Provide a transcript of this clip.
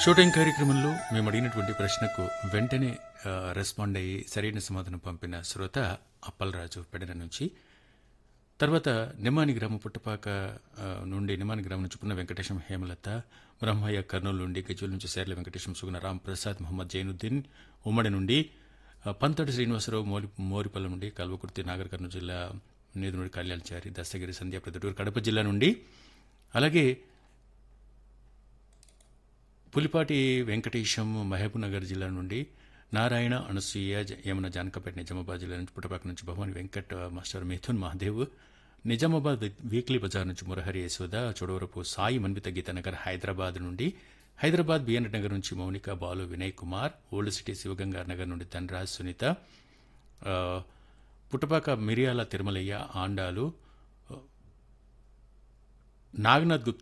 shooting కార్యక్రమంలో మేము అడిగినటువంటి ప్రశ్నకు వెంటనే ఆ, రెస్పాండ్ అయ్యి సరైన సమాధానం పంపిన శ్రోత అప్పలరాజు పెడన నుంచి తర్వాత నిమాని గ్రామం పుట్టపాక ఆ, నుండి నిమాని గ్రామం నుంచి పున్న వెంకటేశం హేమలత బ్రహ్మయ్య కర్నూలు నుండి గజ్వల్ నుంచి సేర్ల వెంకటేశం సుగుణ రామ్ ప్రసాద్ మహమ్మద్ జైనుద్దీన్ ఉమ్మడి నుండి ఆ, పంతటి శ్రీనివాసరావు మోరి మోరిపల్లి నుండి కల్వకుర్తి నాగర్ కర్నూలు జిల్లా నేదునుడి కళ్యాణచారి దస్తగిరి సంధ్య ప్రతిటూరు కడప జిల్లా నుండి అలాగే పులిపాటి వెంకటేశం మహబూబ్నగర్ జిల్లా నుండి నారాయణ అనసూయ జ- యమున జానకపేట నిజామాబాద్ జిల్లా నుంచి పుట్టపాక నుంచి భవాని వెంకట్ మాస్టర్ మిథున్ మహాదేవ్ నిజామాబాద్ వీ- వీక్లీ బజార్ నుంచి మురహరి యశోద చోడవరపు సాయి మన్విత గీతానగర్ హైదరాబాద్ నుండి హైదరాబాద్ బిఎన్ నగర్ నుంచి మౌనిక బాలు వినయ్ కుమార్ ఓల్డ్ సిటీ శివగంగా నగర్ నుండి ధనరాజ్ సునీత ఆ, పుట్టపాక మిరియాల తిరుమలయ్య ఆండాలు నాగనాథ్ గుప్తా